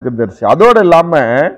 தீர்க்கதரிசி அதோடு இல்லாமல்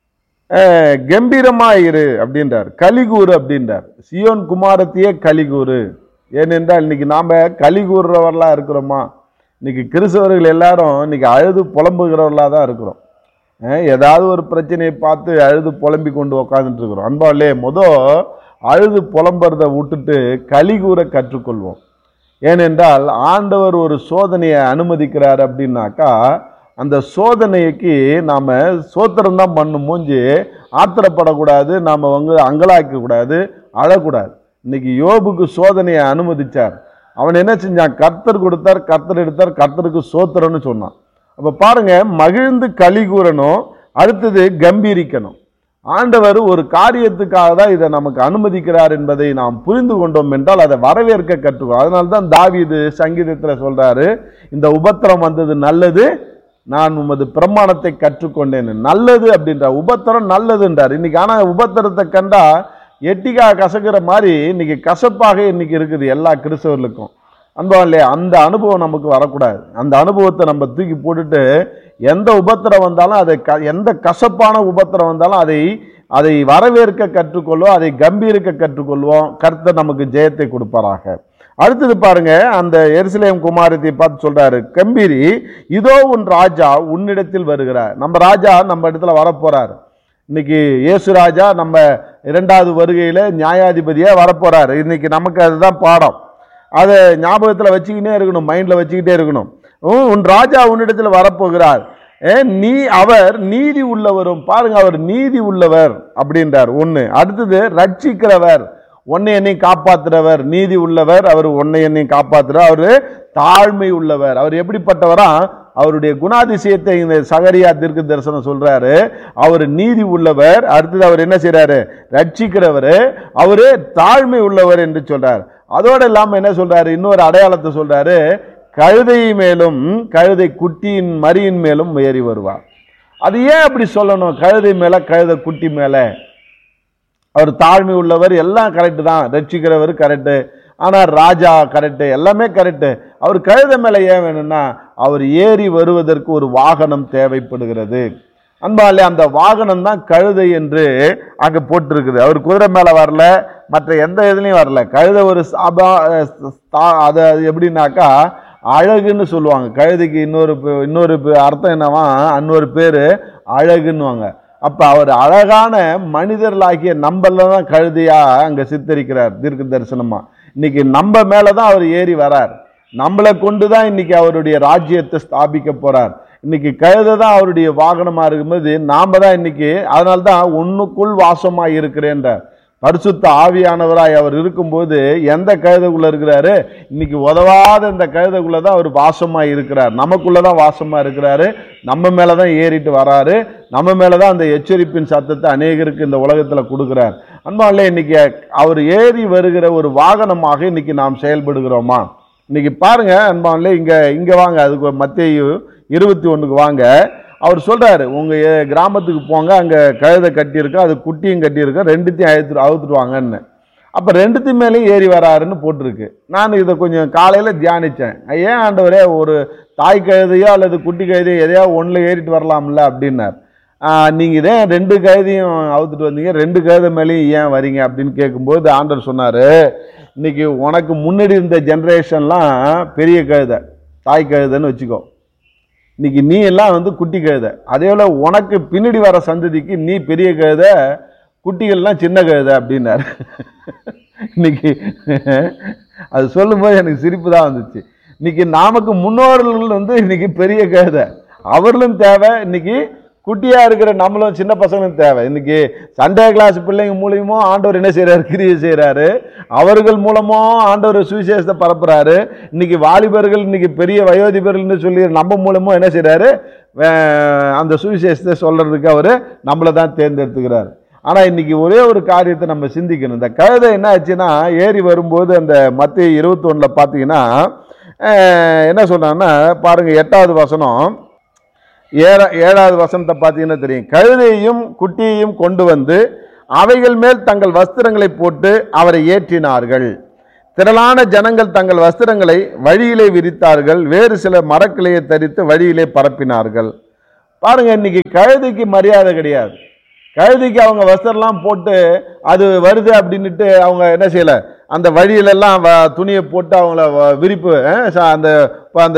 கம்பீரமா இரு அப்படின்றார் கலிகூறு அப்படின்றார் சியோன் குமாரத்தையே கலிகூறு ஏனென்றால் இன்னைக்கு நாம கலிகூறுறவர்களா இருக்கிறோமா இன்னைக்கு கிறிஸ்தவர்கள் எல்லாரும் இன்னைக்கு அழுது புலம்புகிறவர்களா தான் இருக்கிறோம் அஹ் ஏதாவது ஒரு பிரச்சனையை பார்த்து அழுது புலம்பி கொண்டு உக்காந்துட்டு இருக்கிறோம் அன்பாலே முத அழுது புலம்புறதை விட்டுட்டு கலிகூற கற்றுக்கொள்வோம் ஏனென்றால் ஆண்டவர் ஒரு சோதனையை அனுமதிக்கிறார் அப்படின்னாக்கா அந்த சோதனைக்கு நாம் சோத்திரம் தான் பண்ணும் மூஞ்சி ஆத்திரப்படக்கூடாது நாம் வந்து அங்கலாக்க கூடாது அழக்கூடாது இன்னைக்கு யோபுக்கு சோதனையை அனுமதிச்சார் அவன் என்ன செஞ்சான் கர்த்தர் கொடுத்தார் கர்த்தர் எடுத்தார் கர்த்தருக்கு சோத்திரம்னு சொன்னான் அப்போ பாருங்க மகிழ்ந்து களி கூறணும் அடுத்தது கம்பீரிக்கணும் ஆண்டவர் ஒரு காரியத்துக்காக தான் இதை நமக்கு அனுமதிக்கிறார் என்பதை நாம் புரிந்து கொண்டோம் என்றால் அதை வரவேற்க கற்றுக்கோ அதனால தான் தாவீது சங்கீதத்தில் சொல்றாரு இந்த உபத்திரம் வந்தது நல்லது நான் உமது பிரமாணத்தை கற்றுக்கொண்டேன் நல்லது அப்படின்ற உபத்திரம் நல்லதுன்றார் இன்னைக்கு ஆனால் உபத்திரத்தை கண்டா எட்டிக்கா கசக்கிற மாதிரி இன்னைக்கு கசப்பாக இன்னைக்கு இருக்குது எல்லா கிறிஸ்தவர்களுக்கும் அன்பம் இல்லையா அந்த அனுபவம் நமக்கு வரக்கூடாது அந்த அனுபவத்தை நம்ம தூக்கி போட்டுட்டு எந்த உபத்திரம் வந்தாலும் அதை க எந்த கசப்பான உபத்திரம் வந்தாலும் அதை அதை வரவேற்க கற்றுக்கொள்வோம் அதை கம்பீரிக்க கற்றுக்கொள்வோம் கர்த்தர் நமக்கு ஜெயத்தை கொடுப்பாராக அடுத்தது பாருங்க அந்த எருசலேம் குமாரத்தை பார்த்து சொல்றாரு கம்பீரி இதோ உன் ராஜா உன்னிடத்தில் வருகிறார் நம்ம ராஜா நம்ம இடத்துல வரப்போறார் இன்னைக்கு இயேசு ராஜா நம்ம இரண்டாவது வருகையில நியாயாதிபதியா வரப்போறாரு இன்னைக்கு நமக்கு அதுதான் பாடம் அதை ஞாபகத்தில் வச்சுக்கிட்டே இருக்கணும் மைண்டில் வச்சுக்கிட்டே இருக்கணும் உம், உன் ராஜா உன்னிடத்தில் வரப்போகிறார் ஏ, நீ அவர் நீதி உள்ளவரும் பாருங்க அவர் நீதி உள்ளவர் அப்படின்றார் ஒன்று அடுத்தது ரட்சிக்கிறவர் உன்னை என்னை காப்பாத்துறவர் நீதி உள்ளவர் அவர் உன்னை என்னை காப்பாத்துறவர் அவர் தாழ்மை உள்ளவர் அவர் எப்படிப்பட்டவரா அவருடைய குணாதிசயத்தை இந்த சகரியா தீர்க்க தரிசனம் சொல்றாரு அவர் நீதி உள்ளவர் அடுத்தது அவர் என்ன செய்றாரு ரட்சிக்கிறவர் அவரு தாழ்மை உள்ளவர் என்று சொல்றார் அதோடு இல்லாம என்ன சொல்றாரு இன்னொரு அடையாளத்தை சொல்றாரு கழுதை மேலும் கழுதை குட்டியின் மரியின் மேலும் ஏறி வருவார் அது ஏன் அப்படி சொல்லணும் கழுதை மேல கழுதை குட்டி மேல அவர் தாழ்மை உள்ளவர் எல்லாம் கரெக்டு தான் ரட்சிக்கிறவர் கரெக்டு ஆனால் ராஜா கரெக்டு எல்லாமே கரெக்டு அவர் கழுத மேலே ஏன் வேணும்னா அவர் ஏறி வருவதற்கு ஒரு வாகனம் தேவைப்படுகிறது அன்பாலே அந்த வாகனம் தான் கழுதை என்று அங்கே போட்டிருக்குது அவர் குதிரை மேலே வரல மற்ற எந்த இதுலையும் வரல கழுதை ஒரு சாபா ஸ்தா- அது அது எப்படின்னாக்கா அழகுன்னு சொல்லுவாங்க கழுதைக்கு இன்னொரு பே- இன்னொரு பே- அர்த்தம் என்னவா இன்னொரு பேர் அழகுன்னுவாங்க அப்ப அவர் அழகான மனிதர்களாகிய நம்மள தான் கழுதையா அங்க சித்தரிக்கிறார் தீர்க்க தரிசனமா இன்னைக்கு நம்ம மேலதான் அவர் ஏறி வரார் நம்மளை கொண்டு தான் இன்னைக்கு அவருடைய ராஜ்யத்தை ஸ்தாபிக்க போறார் இன்னைக்கு கழுதை தான் அவருடைய வாகனமா இருக்கும்போது நாம தான் இன்னைக்கு அதனால தான் உன்னுக்குள் வாசமா இருக்கிறேன்றார் பரிசுத்த ஆவியானவராய் அவர் இருக்கும்போது எந்த கழுதைக்குள்ள இருக்கிறாரு இன்னைக்கு உதவாத இந்த கழுதைக்குள்ள தான் அவர் வாசமா இருக்கிறார் நமக்குள்ள தான் வாசமா இருக்கிறாரு நம்ம மேல தான் ஏறிட்டு வராரு நம்ம மேல தான் அந்த எச்சரிப்பின் சத்தத்தை அநேகருக்கு இந்த உலகத்துல கொடுக்கிறார் அன்பாலே இன்னைக்கு அவர் ஏறி வருகிற ஒரு வாகனமாக இன்னைக்கு நாம் செயல்படுகிறோமா இன்னைக்கு பாருங்க அன்பாலே இங்க இங்க வாங்க அதுக்கு மத்திய இருபத்தி ஒண்ணுக்கு வாங்க அவர் சொல்றாரு உங்க எ- கிராமத்துக்கு போங்க அங்க கழுதை கட்டியிருக்கு அது குட்டியும் கட்டியிருக்கு ரெண்டுத்தையும் அழுத்து அவுத்துட்டு வாங்கன்னு அப்ப ரெண்டுத்தையும் மேலேயும் ஏறி வராருன்னு போட்டிருக்கு நான் இதை கொஞ்சம் காலையில தியானிச்சேன் ஏன் ஆண்டவரே ஒரு தாய் கழுதையோ அல்லது குட்டி கழுதையோ எதையோ ஒண்ணுல ஏறிட்டு வரலாம்ல அப்படின்னார் ஆஹ் நீங்க இதே ரெண்டு கழுதையும் அவுத்துட்டு வந்தீங்க ரெண்டு கழுதை மேலேயும் ஏன் வரீங்க அப்படின்னு கேட்கும்போது ஆண்டவர் சொன்னாரு இன்னைக்கு உனக்கு முன்னாடி இருந்த ஜெனரேஷன்லாம் பெரிய கழுதை தாய் கழுதைன்னு வச்சுக்கோ இன்னைக்கு நீ எல்லாம் வந்து குட்டி கழுதை அதே போல உனக்கு பின்னாடி வர சந்ததிக்கு நீ பெரிய கழுதை குட்டிகள்லாம் சின்ன கழுதை அப்படின்னாரு இன்னைக்கு அது சொல்லும்போது எனக்கு சிரிப்பு தான் வந்துச்சு இன்னைக்கு நமக்கு முன்னோர்கள் வந்து இன்னைக்கு பெரிய கழுதை அவர்களும் தேவை இன்னைக்கு குட்டியா இருக்கிற நம்மளும் சின்ன பசங்களும் தேவை இன்னைக்கு சண்டே கிளாஸ் பிள்ளைங்க மூலியமோ ஆண்டவர் என்ன செய்றாரு கிரியை செய்றாரு அவர்கள் மூலமோ ஆண்டவர் சுவிசேஷத்தை பரப்புறாரு இன்னைக்கு வாலிபர்கள் இன்னைக்கு பெரிய வயோதிபர்கள்னு சொல்லி நம்ம மூலமோ என்ன செய்றாரு வே- அந்த சுவிசேஷத்தை சொல்றதுக்கு அவர் நம்மளை தான் தேர்ந்தெடுத்துக்கிறார் ஆனா இன்னைக்கு ஒரே ஒரு காரியத்தை நம்ம சிந்திக்கணும் இந்த கழுதை என்ன ஆச்சுன்னா ஏறி வரும்போது அந்த மத்திய இருபத்தொன்னுல பார்த்தீங்கன்னா அஹ், என்ன சொல்றாங்கன்னா பாருங்க எட்டாவது வசனம் ஏழ ஏழாவது வசனத்தை பார்த்தீங்கன்னா தெரியும் கழுதையையும் குட்டியையும் கொண்டு வந்து அவைகள் மேல் தங்கள் வஸ்திரங்களை போட்டு அவரை ஏற்றினார்கள் திரளான ஜனங்கள் தங்கள் வஸ்திரங்களை வழியிலே விரித்தார்கள் வேறு சில மரக்கிளையை தரித்து வழியிலே பரப்பினார்கள் பாருங்க இன்னைக்கு கழுதைக்கு மரியாதை கிடையாது கழுதைக்கு அவங்க வஸ்திரம்லாம் போட்டு அது வருது அப்படின்னுட்டு அவங்க என்ன செய்யல அந்த வழியிலெல்லாம் வ- துணியை போட்டு அவங்கள வ- விரிப்பு அஹ், ச- அந்த இப்ப அந்த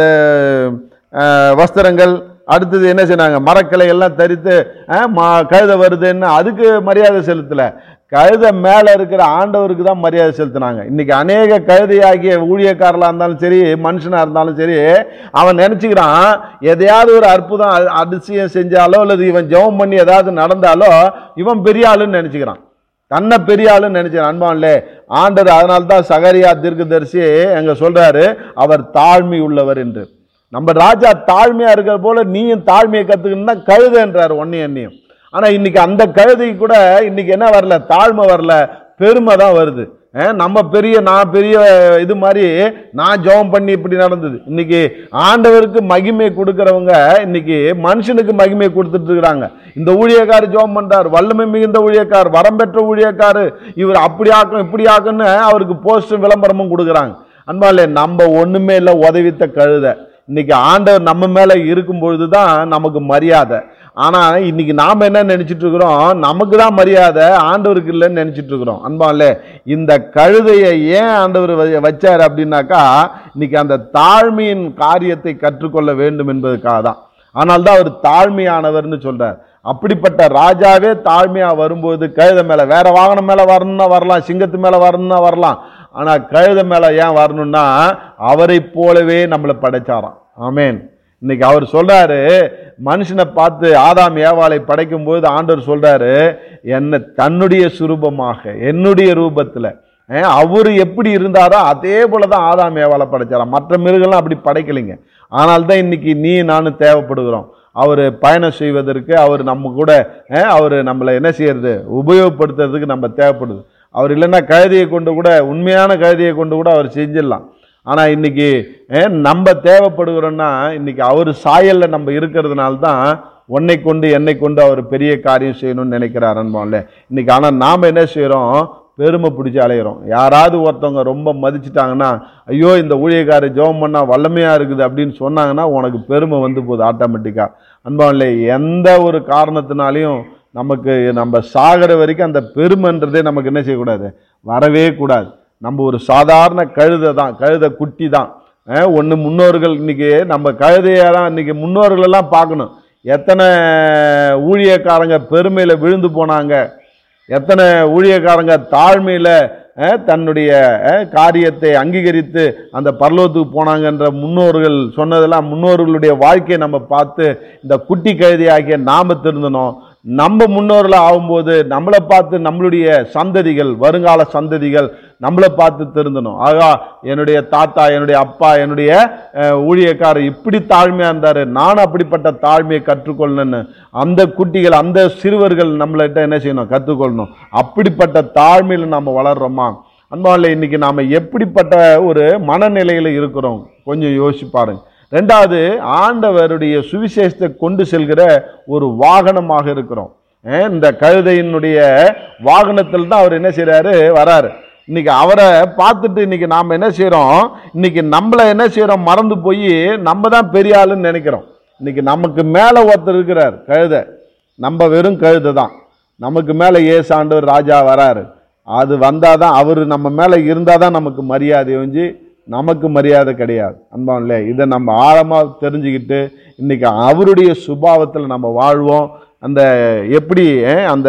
அஹ், வஸ்திரங்கள் அடுத்தது என்ன செய்றாங்க மரக்கிளை எல்லாம் தரித்து அஹ், மா- கழுதை வருதுன்னு அதுக்கு மரியாதை செலுத்தல கழுதை மேல இருக்கிற ஆண்டவருக்கு தான் மரியாதை செலுத்தினாங்க இன்னைக்கு அநேக கழுதையாகிய ஊழியக்காரலா இருந்தாலும் சரி மனுஷனா இருந்தாலும் சரி அவன் நினைச்சுக்கிறான் எதையாவது ஒரு அற்புதம் அ- அதிசயம் செஞ்சாலோ அல்லது இவன் ஜெபம் பண்ணி ஏதாவது நடந்தாலோ இவன் பெரிய ஆளுன்னு நினைச்சுக்கிறான் தன்னை பெரிய ஆளுன்னு நினைச்சான் அன்பான்லே ஆண்டவர் அதனால தான் சகரியா தீர்க்கதரிசி அங்க சொல்றாரு அவர் தாழ்மை உள்ளவர் என்று நம்ம ராஜா தாழ்மையா இருக்கிற போல நீயும் தாழ்மையை கத்துக்கணும்னா கழுதைன்றார் ஒன்னையும் என்னையும் ஆனா இன்னைக்கு அந்த கழுதைக்கு கூட இன்னைக்கு என்ன வரல தாழ்மை வரல பெருமை தான் வருது அஹ் நம்ம பெரிய நான் பெரிய இது மாதிரி நான் ஜெபம் பண்ணி இப்படி நடந்தது இன்னைக்கு ஆண்டவருக்கு மகிமை கொடுக்கறவங்க இன்னைக்கு மனுஷனுக்கு மகிமை கொடுத்துட்டு இருக்கிறாங்க இந்த ஊழியக்காரர் ஜெபம் பண்றார் வல்லமை மிகுந்த ஊழியக்கார் வரம் பெற்ற ஊழியக்காரு இவர் அப்படி ஆக்கும் இப்படி ஆக்குன்னு அவருக்கு போஸ்ட் விளம்பரமும் கொடுக்குறாங்க அன்பாலே நம்ம ஒண்ணுமே இல்லை உதவித்த கழுதை இன்னைக்கு ஆண்டவர் நம்ம மேல இருக்கும் பொழுது தான் நமக்கு மரியாதை ஆனா இன்னைக்கு நாம என்ன நினைச்சிட்டு இருக்கிறோம் நமக்கு தான் மரியாதை ஆண்டவருக்கு இல்லைன்னு நினைச்சிட்டு இருக்கிறோம் அன்பாலே இந்த கழுதையை ஏன் ஆண்டவர் வ- வச்சாரு அப்படின்னாக்கா இன்னைக்கு அந்த தாழ்மையின் காரியத்தை கற்றுக்கொள்ள வேண்டும் என்பதுக்காக தான் ஆனால் தான் அவர் தாழ்மையானவர்னு சொல்றார் அப்படிப்பட்ட ராஜாவே தாழ்மையா வரும்போது கழுதை மேல வேற வாகனம் மேல வரணும்னா வரலாம் சிங்கத்து மேல வரணும்னா வரலாம் ஆனா கழுதை மேல ஏன் வரணும்னா அவரை போலவே நம்மளை படைச்சாராம் ஆமென் இன்னைக்கு அவர் சொல்றாரு மனுஷனை பார்த்து ஆதாம் ஏவாளை படைக்கும் போது ஆண்டவர் சொல்றாரு என்ன தன்னுடைய சுரூபமாக என்னுடைய ரூபத்துல அஹ், அவரு எப்படி இருந்தாரோ அதே போலதான் ஆதாம் ஏவாளை படைச்சாராம் மற்ற மிருகம்லாம் அப்படி படைக்கலைங்க ஆனால் தான் இன்னைக்கு நீ நானும் தேவைப்படுகிறோம் அவர் பயணம் செய்வதற்கு அவர் நம்ம கூட அவர் நம்மளை என்ன செய்யறது உபயோகப்படுத்துறதுக்கு நம்ம தேவைப்படுது அவர் இல்லைன்னா கழுதியை கொண்டு கூட உண்மையான கழுதியை கொண்டு கூட அவர் செஞ்சிடலாம் ஆனால் இன்னைக்கு அஹ், நம்ம தேவைப்படுகிறோம்னா இன்னைக்கு அவர் சாயல்ல நம்ம இருக்கிறதுனால தான் உன்னை கொண்டு என்னை கொண்டு அவர் பெரிய காரியம் செய்யணும்னு நினைக்கிறார் அன்பான்ல இன்னைக்கு ஆனால் நாம் என்ன செய்கிறோம் பெருமை பிடிச்சி அலையிறோம் யாராவது ஒருத்தவங்க ரொம்ப மதிச்சிட்டாங்கன்னா ஐயோ இந்த ஊழியக்காரர் ஜெபம் பண்ணா வல்லமையா இருக்குது அப்படின்னு சொன்னாங்கன்னா உனக்கு பெருமை வந்து போகுது ஆட்டோமேட்டிக்காக அன்பான்லே எந்த ஒரு காரணத்தினாலையும் நமக்கு நம்ம சாகிற வரைக்கும் அந்த பெருமைன்றதே நமக்கு என்ன செய்யக்கூடாது வரவே கூடாது நம்ம ஒரு சாதாரண கழுதை தான் கழுதை குட்டி தான் ஒன்று முன்னோர்கள் இன்னைக்கு நம்ம கழுதையை தான் இன்னைக்கு முன்னோர்கள் எல்லாம் பார்க்கணும் எத்தனை ஊழியக்காரங்க பெருமையில் விழுந்து போனாங்க எத்தனை ஊழியக்காரங்க தாழ்மையில் தன்னுடைய அஹ், காரியத்தை அங்கீகரித்து அந்த பரலோகத்துக்கு போனாங்கன்ற முன்னோர்கள் சொன்னதெல்லாம் முன்னோர்களுடைய வாழ்க்கையை நம்ம பார்த்து இந்த குட்டி கழுதி ஆகிய நாம திருந்தணும் நம்ம முன்னோர்கள் ஆகும்போது நம்மளை பார்த்து நம்மளுடைய சந்ததிகள் வருங்கால சந்ததிகள் நம்மளை பார்த்து திருந்தணும் ஆகா என்னுடைய தாத்தா என்னுடைய அப்பா என்னுடைய அஹ், ஊழியக்காரர் இப்படி தாழ்மையா இருந்தாரு நான் அப்படிப்பட்ட தாழ்மையை கற்றுக்கொள்ளணும்னு அந்த குட்டிகள் அந்த சிறுவர்கள் நம்மள்கிட்ட என்ன செய்யணும் கற்றுக்கொள்ளணும் அப்படிப்பட்ட தாழ்மையில் நம்ம வளர்றோமா அன்பாவில் இன்னைக்கு நாம எப்படிப்பட்ட ஒரு மனநிலையில இருக்கிறோம் கொஞ்சம் யோசிச்சு பாருங்க ரெண்டாவது ஆண்டவருடைய சுவிசேஷத்தை கொண்டு செல்கிற ஒரு வாகனமாக இருக்கிறோம் அஹ் இந்த கழுதையினுடைய வாகனத்தில் தான் அவர் என்ன செய்றாரு வராரு இன்னைக்கு அவரை பார்த்துட்டு இன்னைக்கு நாம் என்ன செய்கிறோம் இன்னைக்கு நம்மளை என்ன செய்கிறோம் மறந்து போய் நம்ம தான் பெரிய ஆளுன்னு நினைக்கிறோம் இன்னைக்கு நமக்கு மேலே ஒருத்தர் இருக்கிறார் கழுதை நம்ம வெறும் கழுதை தான் நமக்கு மேலே ஏசாண்டவர் ராஜா வராரு அது வந்தால் தான் அவர் நம்ம மேலே இருந்தால் தான் நமக்கு மரியாதை ஒழிஞ்சு நமக்கு மரியாதை கிடையாது அன்பான்ல இதை நம்ம ஆழமாக தெரிஞ்சுக்கிட்டு இன்னைக்கு அவருடைய சுபாவத்தில் நம்ம வாழ்வோம் அந்த எப்படி அஹ், அந்த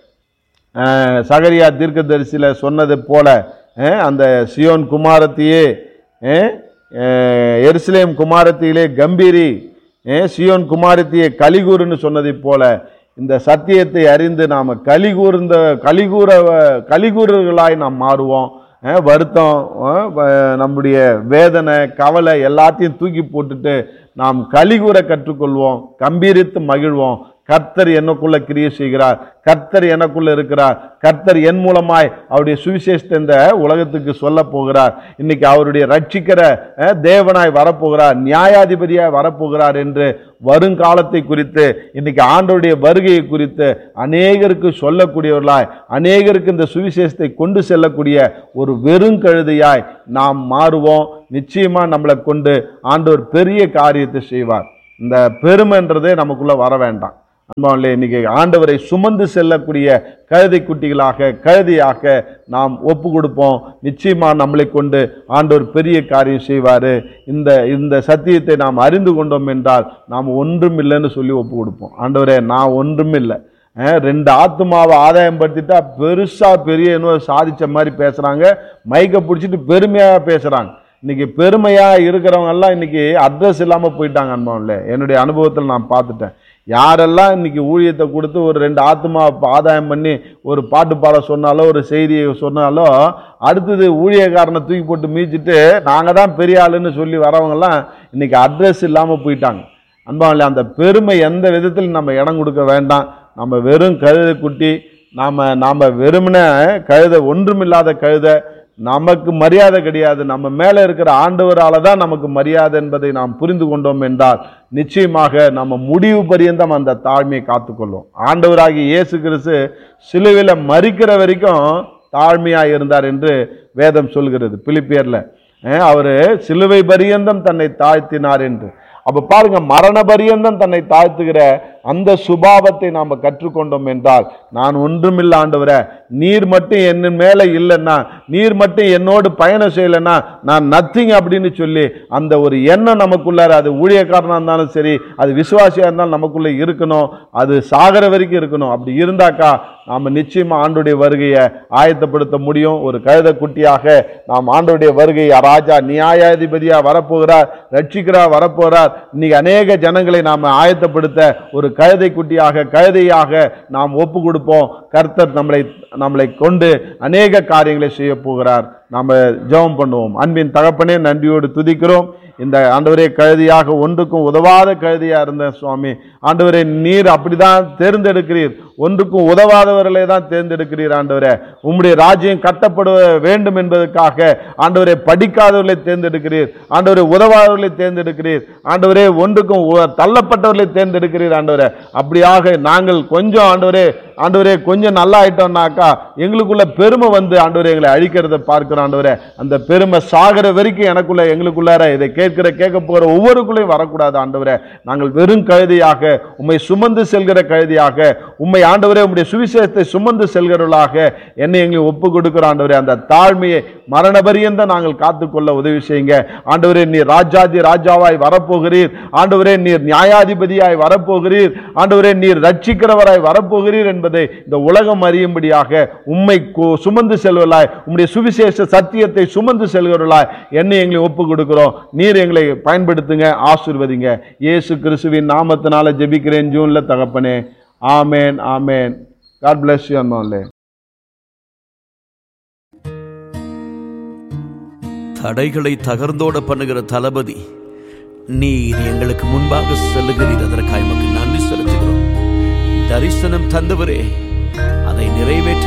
அஹ், சகரியா தீர்க்கதரிசியில் சொன்னது போல அஹ், அந்த சியோன் குமாரத்தையே அஹ், அஹ், எருசலேம் குமாரத்தியிலே கம்பீரி அஹ், சியோன் குமாரத்தியே கலிகூறுன்னு சொன்னதைப் போல இந்த சத்தியத்தை அறிந்து நாம் கலிகூர்ந்த கலிகூற கலிகூறர்களாய் நாம் மாறுவோம் அஹ், வருத்தம் அஹ், வ- நம்முடைய வேதனை கவலை எல்லாத்தையும் தூக்கி போட்டுட்டு நாம் கலிகூற கற்றுக்கொள்வோம் கம்பீரித்து மகிழ்வோம் கர்த்தர் எனக்குள்ள கிரியை செய்கிறார் கர்த்தர் எனக்குள்ள இருக்கிறார் கர்த்தர் என் மூலமாய் அவருடைய சுவிசேஷத்தை இந்த உலகத்துக்கு சொல்ல போகிறார் இன்னைக்கு அவருடைய ரட்சிக்கிற அஹ், தேவனாய் வரப்போகிறார் நியாயாதிபதியாய் வரப்போகிறார் என்று வருங்காலத்தை குறித்து இன்னைக்கு ஆண்டவருடைய வருகையை குறித்து அநேகருக்கு சொல்லக்கூடியவர்களாய் அநேகருக்கு இந்த சுவிசேஷத்தை கொண்டு செல்லக்கூடிய ஒரு வெறுங்கழுதையாய் நாம் மாறுவோம் நிச்சயமா நம்மளை கொண்டு ஆண்டவர் பெரிய காரியத்தை செய்வார் இந்த பெருமைன்றதே நமக்குள்ள வர வேண்டாம் அன்பாவிலே இன்னைக்கு ஆண்டவரை சுமந்து செல்லக்கூடிய கழுதை குட்டிகளாக கழுதையாக நாம் ஒப்பு கொடுப்போம் நிச்சயமா நம்மளை கொண்டு ஆண்டவர் பெரிய காரியம் செய்வாரு இந்த இந்த சத்தியத்தை நாம் அறிந்து கொண்டோம் என்றால் நாம் ஒன்றும் இல்லைன்னு சொல்லி ஒப்பு கொடுப்போம் ஆண்டவரே நான் ஒன்றும் இல்லை அஹ், ரெண்டு ஆத்துமாவை ஆதாயம் படுத்திட்டா பெருசா பெரிய என்னவோ சாதிச்ச மாதிரி பேசுறாங்க மைக்கை பிடிச்சிட்டு பெருமையா பேசுறாங்க இன்னைக்கு பெருமையா இருக்கிறவங்க எல்லாம் இன்னைக்கு அட்ரஸ் இல்லாம போயிட்டாங்க அன்பம்ல என்னுடைய அனுபவத்தில் நான் பார்த்துட்டேன் யாரெல்லாம் இன்னைக்கு ஊழியத்தை கொடுத்து ஒரு ரெண்டு ஆத்மா ஆதாயம் பண்ணி ஒரு பாட்டு பாட சொன்னாலோ ஒரு செய்தியை சொன்னாலோ அடுத்தது ஊழியக்காரனை தூக்கி போட்டு மீச்சிட்டு நாங்கள் தான் பெரிய ஆளுன்னு சொல்லி வரவங்கெல்லாம் இன்னைக்கு அட்ரஸ் இல்லாமல் போயிட்டாங்க அன்பாவில் அந்த பெருமை எந்த விதத்தில் நம்ம இடம் கொடுக்க வேண்டாம் நம்ம வெறும் கழுதை குட்டி நாம் நாம் வெறுமன கழுதை ஒன்றுமில்லாத கழுதை நமக்கு மரியாதை கிடையாது நம்ம மேலே இருக்கிற ஆண்டவரால தான் நமக்கு மரியாதை என்பதை நாம் புரிந்து கொண்டோம் என்றால் நிச்சயமாக நம்ம முடிவு பரியந்தம் அந்த தாழ்மையை காத்துக்கொள்ளும் ஆண்டவராகிய இயேசு கிறிஸ்து சிலுவையில் மறிக்கிற வரைக்கும் தாழ்மையாக இருந்தார் என்று வேதம் சொல்கிறது பிலிப்பியர்ல அவர் சிலுவை பரியந்தம் தன்னை தாழ்த்தினார் என்று அப்ப பாருங்க மரண பரியந்தம் தன்னை தாழ்த்துகிற அந்த சுபாவத்தை நாம கற்றுக்கொண்டோம் என்றால் நான் ஒன்றுமில்ல ஆண்டவரே நீர் மட்டும் என்ன மேல இல்லைன்னா நீர் மட்டும் என்னோடு பயணம் செய்யலைன்னா நான் நத்திங் அப்படின்னு சொல்லி அந்த ஒரு எண்ணம் நமக்குள்ளார அது ஊழியக்காரனா இருந்தாலும் சரி அது விசுவாசியா இருந்தாலும் நமக்குள்ள இருக்கணும் அது சாகர வரைக்கும் இருக்கணும் அப்படி இருந்தாக்கா நாம நிச்சயமா ஆண்டுடைய வருகையை ஆயத்தப்படுத்த முடியும் ஒரு கழுத குட்டியாக நாம் ஆண்டுடைய வருகை ராஜா நியாயாதிபதியா வரப்போகிறார் ரட்சிக்கிறா வரப்போகிறார் இன்னைக்கு அநேக ஜனங்களை நாம் ஆயத்தப்படுத்த ஒரு கழுதை குட்டியாக கழுதையாக நாம் ஒப்பு கொடுப்போம் கர்த்தர் நம்மளை நம்மளை கொண்டு அநேக காரியங்களை செய்ய போகிறார் நாம் ஜெபம் பண்ணுவோம் அன்பின் தகப்பனே நன்றியோடு துதிக்கிறோம் இந்த ஆண்டவரே கழுதியாக ஒன்றுக்கும் உதவாத கழுதியா இருந்த சுவாமி ஆண்டவரே நீர் அப்படிதான் தேர்ந்தெடுக்கிறீர் ஒன்றுக்கும் உதவாதவர்களை தான் தேர்ந்தெடுக்கிறீர் ஆண்டவரே உம்முடைய ராஜ்யம் கட்டப்பட வேண்டும் என்பதற்காக ஆண்டவரே படிக்காதவர்களை தேர்ந்தெடுக்கிறீர் ஆண்டவரே உதவாதவர்களை தேர்ந்தெடுக்கிறீர் ஆண்டவரே ஒன்றுக்கும் உ- தள்ளப்பட்டவர்களை தேர்ந்தெடுக்கிறீர் ஆண்டவரே அப்படியாக நாங்கள் கொஞ்சம் ஆண்டவரே ஆண்டவரே கொஞ்சம் நல்லா ஆயிட்டோம்னாக்கா எங்களுக்குள்ள பெருமை வந்து ஆண்டவரே எங்களை அழிக்கிறத பார்க்கிறோம் ஆண்டவரே அந்த பெருமை சாகிற வரைக்கும் எனக்குள்ள எங்களுக்குள்ளார இதை கேட்கிற கேட்க போகிற ஒவ்வொருக்குள்ளையும் வரக்கூடாது ஆண்டவரே நாங்கள் வெறும் கழுதியாக உம்மை சுமந்து செல்கிற கழுதியாக உம்மை ஆண்டவரே உம்முடைய சுவிசேஷத்தை சுமந்து செல்கிறவர்களாக என்னை எங்களை ஒப்பு கொடுக்கிற ஆண்டவரே அந்த தாழ்மையை மரண பரியந்த நாங்கள் காத்துக்கொள்ள உதவி செய்யுங்க ஆண்டவரே நீர் ராஜாதி ராஜாவாய் வரப்போகிறீர் ஆண்டவரே நீர் நியாயாதிபதியாய் வரப்போகிறீர் ஆண்டவரே நீர் ரட்சிக்கிறவராய் வரப்போகிறீர் என்பதை இந்த உலகம் அறியும்படியாக உம்மை கு- சுமந்து செல்வலாய் உம்முடைய சுவிசேஷ சத்தியத்தை சுமந்து செல்கிறவர்களாய் என்னை எங்களை ஒப்பு கொடுக்கிறோம் நீர் எங்களை பயன்படுத்துங்க ஆசீர்வதிங்க இயேசு கிறிஸ்துவின் நாமத்தினால ஜெபிக்கிறேன் ஜூன்ல தகப்பனே ஆமேன் ஆமேன் காட் பிளஸ் யூ அம்மாலே தடைகளை தகர்ந்தோட பண்ணுகிற தளபதி நீர் எங்களுக்கு முன்பாக செல்லுகிறீர் அதற்காக உமக்கு நன்றி செலுத்துகிறோம் தரிசனம் தந்தவரே அதை நிறைவேற்ற